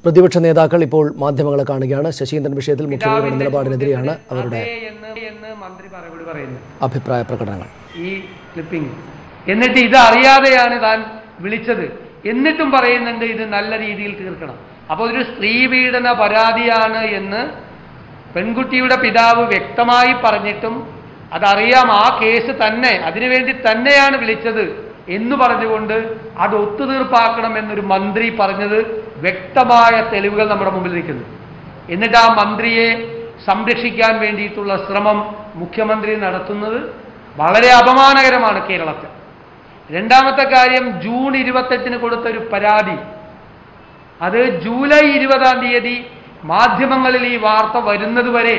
പ്രതിപക്ഷ നേതാക്കൾ ഇപ്പോൾ മാധ്യമങ്ങളെ കാണുകയാണ് ശശീന്ദ്രൻ വിഷയത്തിൽ മുഖ്യമന്ത്രിയുടെ നിലപാടിനെതിരെയാണ് അവരുടെ അതെ എന്ന് എന്ന് മന്ത്രി മറുപടി പറയുന്നു അഭിപ്രായ പ്രകടനങ്ങൾ ഈ ക്ലിപ്പിംഗ് എന്നിട്ട് ഇത് അറിയാതെയാണ് താൻ വിളിച്ചത് എന്നിട്ടും പറയുന്നുണ്ട് ഇത് നല്ല രീതിയിൽ തീർക്കണം അപ്പോൾ ഒരു സ്ത്രീ പീഡന പരാതിയാണ് എന്ന് പെൺകുട്ടിയുടെ പിതാവ് വ്യക്തമായി പറഞ്ഞിട്ടും അതറിയാം ആ കേസ് തന്നെ അതിനുവേണ്ടി തന്നെയാണ് വിളിച്ചത് എന്ന് പറഞ്ഞുകൊണ്ട് അത് ഒത്തുതീർപ്പാക്കണം എന്നൊരു മന്ത്രി പറഞ്ഞത് വ്യക്തമായ തെളിവുകൾ നമ്മുടെ മുമ്പിൽ നിൽക്കുന്നു എന്നിട്ട് ആ മന്ത്രിയെ സംരക്ഷിക്കാൻ വേണ്ടിയിട്ടുള്ള ശ്രമം മുഖ്യമന്ത്രി നടത്തുന്നത് വളരെ അപമാനകരമാണ് കേരളത്തിൽ രണ്ടാമത്തെ കാര്യം ജൂൺ ഇരുപത്തെട്ടിന് കൊടുത്ത ഒരു പരാതി അത് ജൂലൈ ഇരുപതാം തീയതി മാധ്യമങ്ങളിൽ ഈ വാർത്ത വരുന്നത് വരെ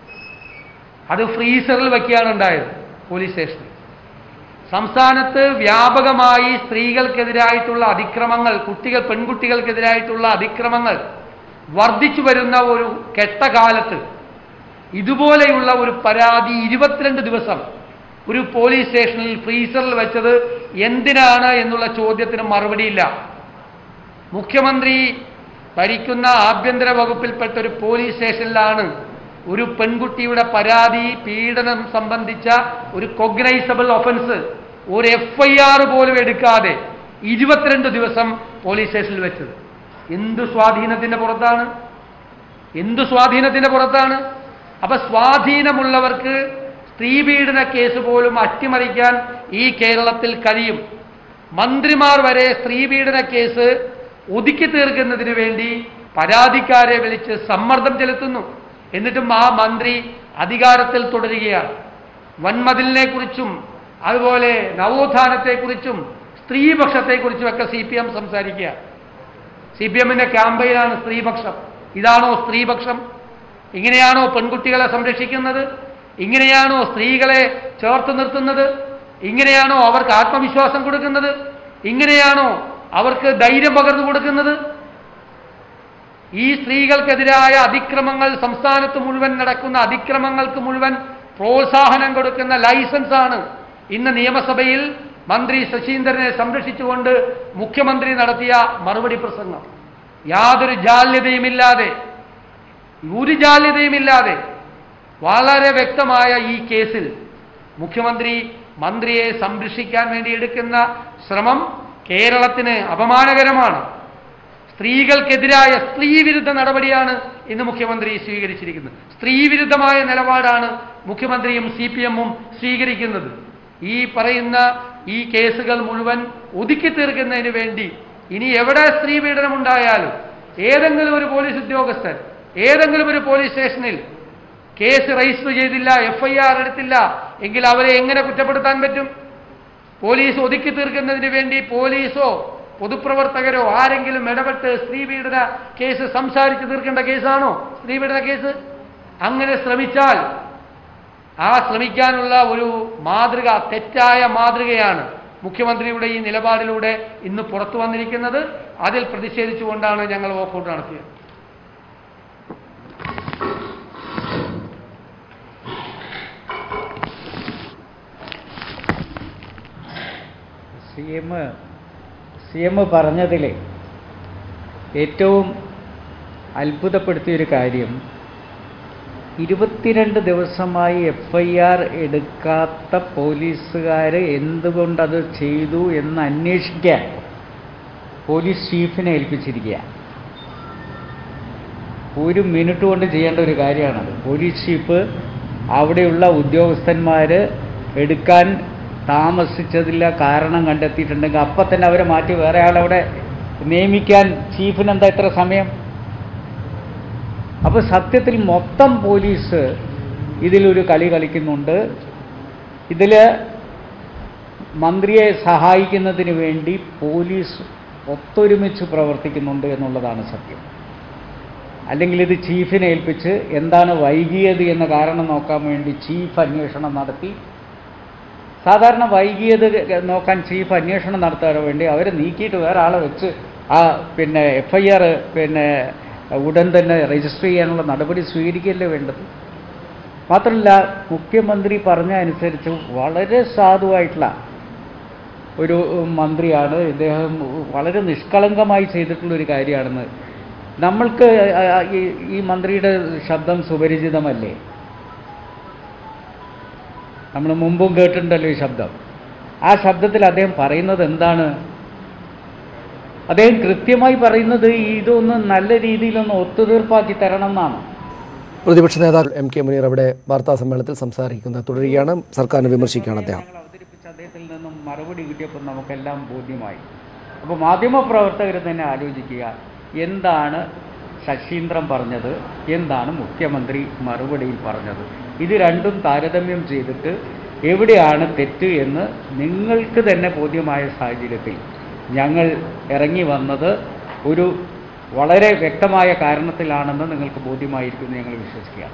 അത് ഫ്രീസറിൽ വയ്ക്കുകയാണ് ഉണ്ടായത് പോലീസ് സ്റ്റേഷനിൽ സംസ്ഥാനത്ത് വ്യാപകമായി സ്ത്രീകൾക്കെതിരായിട്ടുള്ള അതിക്രമങ്ങൾ കുട്ടികൾ പെൺകുട്ടികൾക്കെതിരായിട്ടുള്ള അതിക്രമങ്ങൾ വർദ്ധിച്ചു വരുന്ന ഒരു കെട്ടകാലത്ത് ഇതുപോലെയുള്ള ഒരു പരാതി ഇരുപത്തിരണ്ട് ദിവസം ഒരു പോലീസ് സ്റ്റേഷനിൽ ഫ്രീസറിൽ വെച്ചത് എന്തിനാണ് എന്നുള്ള ചോദ്യത്തിന് മറുപടിയില്ല മുഖ്യമന്ത്രി ഭരിക്കുന്ന ആഭ്യന്തര വകുപ്പിൽപ്പെട്ട ഒരു പോലീസ് സ്റ്റേഷനിലാണ് ഒരു പെൺകുട്ടിയുടെ പരാതി പീഡനം സംബന്ധിച്ച ഒരു കൊഗ്നൈസബിൾ ഒഫൻസ് ഒരു എഫ് ഐ ആർ പോലും എടുക്കാതെ ഇരുപത്തിരണ്ട് ദിവസം പോലീസ് സ്റ്റേഷനിൽ വെച്ചത് എന്ത് സ്വാധീനത്തിന്റെ പുറത്താണ് എന്ത് സ്വാധീനത്തിന്റെ പുറത്താണ് അപ്പൊ സ്വാധീനമുള്ളവർക്ക് സ്ത്രീപീഡന കേസ് പോലും അട്ടിമറിക്കാൻ ഈ കേരളത്തിൽ കഴിയും മന്ത്രിമാർ വരെ സ്ത്രീപീഡന കേസ് ഒതുക്കി തീർക്കുന്നതിന് വേണ്ടി പരാതിക്കാരെ വിളിച്ച് സമ്മർദ്ദം ചെലുത്തുന്നു എന്നിട്ടും ആ മന്ത്രി അധികാരത്തിൽ തുടരുകയാണ് വൻമതിലിനെ കുറിച്ചും അതുപോലെ നവോത്ഥാനത്തെക്കുറിച്ചും സ്ത്രീപക്ഷത്തെക്കുറിച്ചുമൊക്കെ സി പി എം സംസാരിക്കുക സി പി എമ്മിന്റെ ക്യാമ്പയിനാണ് സ്ത്രീപക്ഷം ഇതാണോ സ്ത്രീപക്ഷം ഇങ്ങനെയാണോ പെൺകുട്ടികളെ സംരക്ഷിക്കുന്നത് ഇങ്ങനെയാണോ സ്ത്രീകളെ ചേർത്ത് നിർത്തുന്നത് ഇങ്ങനെയാണോ അവർക്ക് ആത്മവിശ്വാസം കൊടുക്കുന്നത് ഇങ്ങനെയാണോ അവർക്ക് ധൈര്യം പകർന്നു കൊടുക്കുന്നത് ഈ സ്ത്രീകൾക്കെതിരായ അതിക്രമങ്ങൾ സംസ്ഥാനത്ത് മുഴുവൻ നടക്കുന്ന അതിക്രമങ്ങൾക്ക് മുഴുവൻ പ്രോത്സാഹനം കൊടുക്കുന്ന ലൈസൻസാണ് ഇന്ന് നിയമസഭയിൽ മന്ത്രി ശശീന്ദ്രനെ സംരക്ഷിച്ചുകൊണ്ട് മുഖ്യമന്ത്രി നടത്തിയ മറുപടി പ്രസംഗം യാതൊരു ജാല്യതയുമില്ലാതെ ഒരു ജാല്യതയുമില്ലാതെ വളരെ വ്യക്തമായ ഈ കേസിൽ മുഖ്യമന്ത്രി മന്ത്രിയെ സംരക്ഷിക്കാൻ വേണ്ടി എടുക്കുന്ന ശ്രമം കേരളത്തിന് അപമാനകരമാണ് സ്ത്രീകൾക്കെതിരായ സ്ത്രീവിരുദ്ധ നടപടിയാണ് ഇന്ന് മുഖ്യമന്ത്രി സ്വീകരിച്ചിരിക്കുന്നത് സ്ത്രീവിരുദ്ധമായ നിലപാടാണ് മുഖ്യമന്ത്രിയും സി പി എമ്മും സ്വീകരിക്കുന്നത് ഈ പറയുന്ന ഈ കേസുകൾ മുഴുവൻ ഒതുക്കി തീർക്കുന്നതിന് വേണ്ടി ഇനി എവിടെ സ്ത്രീപീഡനം ഉണ്ടായാലും ഏതെങ്കിലും ഒരു പോലീസ് ഉദ്യോഗസ്ഥൻ ഏതെങ്കിലും ഒരു പോലീസ് സ്റ്റേഷനിൽ കേസ് രജിസ്റ്റർ ചെയ്തില്ല എഫ് ഐ ആർ എടുത്തില്ല എങ്കിൽ അവരെ എങ്ങനെ കുറ്റപ്പെടുത്താൻ പറ്റും പോലീസ് ഒതുക്കി തീർക്കുന്നതിന് വേണ്ടി പോലീസോ പൊതുപ്രവർത്തകരോ ആരെങ്കിലും ഇടപെട്ട് സ്ത്രീപീഡന കേസ് സംസാരിച്ച് തീർക്കേണ്ട കേസാണോ സ്ത്രീപീഡന കേസ് അങ്ങനെ ശ്രമിച്ചാൽ ആ ശ്രമിക്കാനുള്ള ഒരു മാതൃക തെറ്റായ മാതൃകയാണ് മുഖ്യമന്ത്രിയുടെ ഈ നിലപാടിലൂടെ ഇന്ന് പുറത്തു വന്നിരിക്കുന്നത് അതിൽ പ്രതിഷേധിച്ചുകൊണ്ടാണ് ഞങ്ങൾ വോക്കൗട്ട് നടത്തിയത് സി എം സി എം പറഞ്ഞതിൽ ഏറ്റവും അത്ഭുതപ്പെടുത്തിയൊരു കാര്യം ഇരുപത്തിരണ്ട് ദിവസമായി എഫ് ഐ ആർ എടുക്കാത്ത പോലീസുകാർ എന്തുകൊണ്ടത് ചെയ്തു എന്ന് അന്വേഷിക്കാൻ പോലീസ് ചീഫിനെ ഏൽപ്പിച്ചിരിക്കുക ഒരു മിനിറ്റ് കൊണ്ട് ചെയ്യേണ്ട ഒരു കാര്യമാണത് പോലീസ് ചീഫ് അവിടെയുള്ള ഉദ്യോഗസ്ഥന്മാർ എടുക്കാൻ താമസിച്ചതില്ല കാരണം കണ്ടെത്തിയിട്ടുണ്ടെങ്കിൽ അപ്പം തന്നെ അവരെ മാറ്റി വേറെ ആളവിടെ നിയമിക്കാൻ ചീഫിന് എന്താ ഇത്ര സമയം അപ്പോൾ സത്യത്തിൽ മൊത്തം പോലീസ് ഇതിലൊരു കളി കളിക്കുന്നുണ്ട് ഇതിൽ മന്ത്രിയെ സഹായിക്കുന്നതിന് വേണ്ടി പോലീസ് ഒത്തൊരുമിച്ച് പ്രവർത്തിക്കുന്നുണ്ട് എന്നുള്ളതാണ് സത്യം അല്ലെങ്കിൽ ഇത് ചീഫിനെ ഏൽപ്പിച്ച് എന്താണ് വൈകിയത് എന്ന കാരണം നോക്കാൻ വേണ്ടി ചീഫ് അന്വേഷണം നടത്തി സാധാരണ വൈകിയത് നോക്കാൻ ചീഫ് അന്വേഷണം നടത്താൻ വേണ്ടി അവരെ നീക്കിയിട്ട് വേറെ ആളെ വെച്ച് ആ പിന്നെ എഫ് ഐ ആർ പിന്നെ ഉടൻ തന്നെ രജിസ്റ്റർ ചെയ്യാനുള്ള നടപടി സ്വീകരിക്കുകയല്ലേ വേണ്ടത് മാത്രമല്ല മുഖ്യമന്ത്രി പറഞ്ഞ അനുസരിച്ച് വളരെ സാധുവായിട്ടുള്ള ഒരു മന്ത്രിയാണ് ഇദ്ദേഹം വളരെ നിഷ്കളങ്കമായി ചെയ്തിട്ടുള്ള ഒരു കാര്യമാണെന്ന് നമ്മൾക്ക് ആ, ആ, ഈ ഈ മന്ത്രിയുടെ ശബ്ദം സുപരിചിതമല്ലേ നമ്മൾ മുമ്പും കേട്ടിട്ടുണ്ടല്ലോ ഈ ശബ്ദം ആ ശബ്ദത്തിൽ അദ്ദേഹം പറയുന്നത് എന്താണ് അദ്ദേഹം കൃത്യമായി പറയുന്നത് ഇതൊന്ന് നല്ല രീതിയിലൊന്ന് ഒത്തുതീർപ്പാക്കി തരണം എന്നാണ് പ്രതിപക്ഷ നേതാവ് എം കെ മുനീർ അവിടെ വാർത്താ സമ്മേളനത്തിൽ സംസാരിക്കുന്നത് തുടരുകയാണ് സർക്കാരിനെ വിമർശിക്കുകയാണ് അദ്ദേഹം ഞങ്ങൾ അവതരിപ്പിച്ച അദ്ദേഹത്തിൽ നിന്നും മറുപടി കിട്ടിയപ്പോൾ നമുക്കെല്ലാം ബോധ്യമായി അപ്പോൾ മാധ്യമപ്രവർത്തകർ തന്നെ ആലോചിക്കുക എന്താണ് ശശീന്ദ്രൻ പറഞ്ഞത് എന്താണ് മുഖ്യമന്ത്രി മറുപടിയിൽ പറഞ്ഞത് ഇത് രണ്ടും താരതമ്യം ചെയ്തിട്ട് എവിടെയാണ് തെറ്റ് എന്ന് നിങ്ങൾക്ക് തന്നെ ബോധ്യമായ സാഹചര്യത്തിൽ ഞങ്ങൾ ഇറങ്ങി വന്നത് ഒരു വളരെ വ്യക്തമായ കാരണത്തിലാണെന്ന് നിങ്ങൾക്ക് ബോധ്യമായിരിക്കുമെന്ന് ഞങ്ങൾ വിശ്വസിക്കുകയാണ്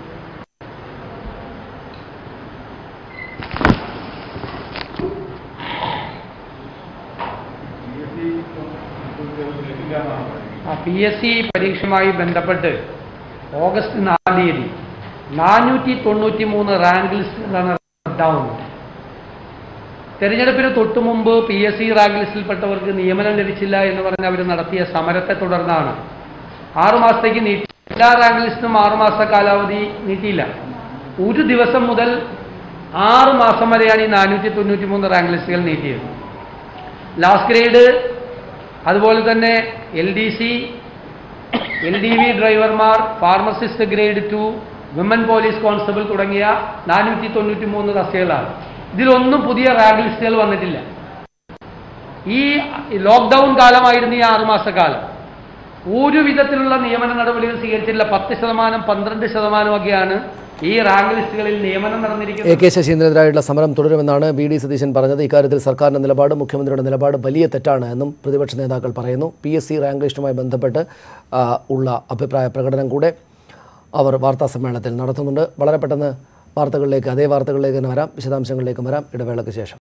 പി എസ് സി പരീക്ഷയുമായി ബന്ധപ്പെട്ട് ഓഗസ്റ്റ് നാലാം തീയതി നാനൂറ്റി തൊണ്ണൂറ്റി മൂന്ന് റാങ്ക് ലിസ്റ്റുകളാണ് റദ്ദാവുന്നത് തെരഞ്ഞെടുപ്പിന് തൊട്ടു മുമ്പ് പി എസ് സി റാങ്ക് ലിസ്റ്റിൽപ്പെട്ടവർക്ക് നിയമനം ലഭിച്ചില്ല എന്ന് പറഞ്ഞ് അവർ നടത്തിയ സമരത്തെ തുടർന്നാണ് ആറുമാസത്തേക്ക് നീട്ടി എല്ലാ റാങ്ക് ലിസ്റ്റും ആറുമാസ കാലാവധി നീട്ടിയില്ല ഒരു ദിവസം മുതൽ ആറ് മാസം വരെയാണ് ഈ നാനൂറ്റി തൊണ്ണൂറ്റി മൂന്ന് റാങ്ക് ലിസ്റ്റുകൾ നീട്ടിയത് ലാസ്റ്റ് ഗ്രേഡ് അതുപോലെ തന്നെ L D C L D V ഡ്രൈവർമാർ pharmacist grade two women police constable തുടങ്ങിയ നാനൂറ്റി തൊണ്ണൂറ്റി മൂന്ന് തസ്തികകളാണ് ഇതിലൊന്നും പുതിയ റാങ്ക് ലിസ്റ്റുകൾ വന്നിട്ടില്ല ഈ ലോക്ക്ഡൗൺ കാലമായിരുന്നു ഈ ആറുമാസ കാലം ഒരു വിധത്തിലുള്ള നിയമന നടപടികൾ സ്വീകരിച്ചില്ല പത്ത് ശതമാനം പന്ത്രണ്ട് ശതമാനമൊക്കെയാണ് ഈ റാങ്ക് ലിസ്റ്റുകളിൽ നിയമനം എ നടന്നിരിക്കുന്നത് കെ ശശീന്ദ്രനെതിരായുള്ള സമരം തുടരുമെന്നാണ് വി ഡി സതീശൻ പറഞ്ഞത് ഇക്കാര്യത്തിൽ സർക്കാരിന്റെ നിലപാട് മുഖ്യമന്ത്രിയുടെ നിലപാട് വലിയ തെറ്റാണ് എന്നും പ്രതിപക്ഷ നേതാക്കൾ പറയുന്നു പി എസ് സി റാങ്ക് ലിസ്റ്റുമായി ബന്ധപ്പെട്ട് ആ, ഉള്ള അഭിപ്രായ പ്രകടനം കൂടെ അവർ വാർത്താ സമ്മേളനത്തിൽ നടത്തുന്നുണ്ട് വളരെ പെട്ടെന്ന് വാർത്തകളിലേക്ക് അതേ വാർത്തകളിലേക്ക് തന്നെ വരാം വിശദാംശങ്ങളിലേക്ക് വരാം ഇടവേളയ്ക്ക് ശേഷം